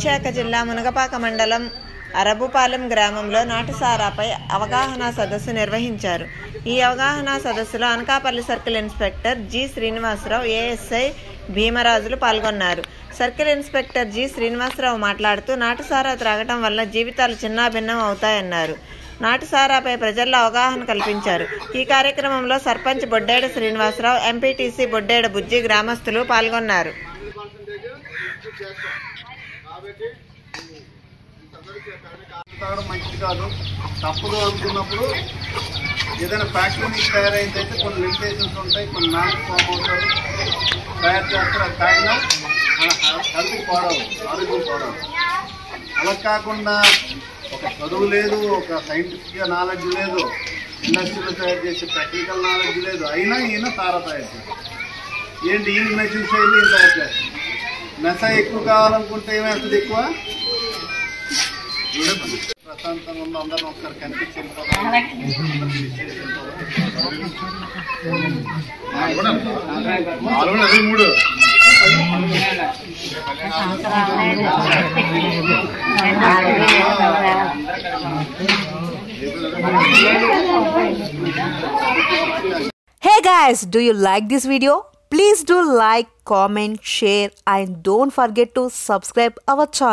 విశాఖ జిల్లా మునగపాక మండలం అరబుపాలెం గ్రామంలో నాటుసారాపై అవగాహన సదస్సు నిర్వహించారు ఈ అవగాహన సదస్సులో Anakapalli circle inspector G Srinivasarao ASI Bhimarajulu పాల్గొన్నారు సర్కిల్ ఇన్స్పెక్టర్ జి శ్రీనివాసరావు మాట్లాడుతూ నాటుసారా త్రాగటం వల్ల జీవితాలు చిన్నాభిన్నం అవుతాయన్నారు నాటుసారాపై ప్రజల్లో అవగాహన కల్పించారు ఈ కార్యక్రమంలో సర్పంచ్ బొడ్డేడ శ్రీనివాసరావు ఎంపీటీసీ బొడ్డేడ బుజ్జి గ్రామస్తులు పాల్గొన్నారు తాగడం మంచిది కాదు తప్పదు అనుకున్నప్పుడు ఏదైనా ఫ్యాక్టరీ నుంచి తయారైందైతే కొన్ని లిమిటేషన్స్ ఉంటాయి కొన్ని నాన్ ఫామ్ అవుతారు తయారు చేస్తారు అది తాగినా మన హెల్త్ పాడవు ఆరోగ్యం పాడవు అలా కాకుండా ఒక చదువు లేదు ఒక సైంటిఫిక్ నాలెడ్జ్ లేదు ఇండస్ట్రీలో తయారు చేసే టెక్నికల్ నాలెడ్జ్ లేదు అయినా ఈయన తార తయారు చేస్తారు ఏంటి ఈయన నచ్చిన శైలి ఈయన తయారు చేస్తారు మెస ఎక్కువ కావాలనుకుంటే ఏమవుతుంది ఎక్కువ ప్రశాంతంగా ఉన్న అందరం ఒకసారి కనిపించి మూడు Hey guys, do you like this video? Please do like, comment, share and don't forget to subscribe our channel.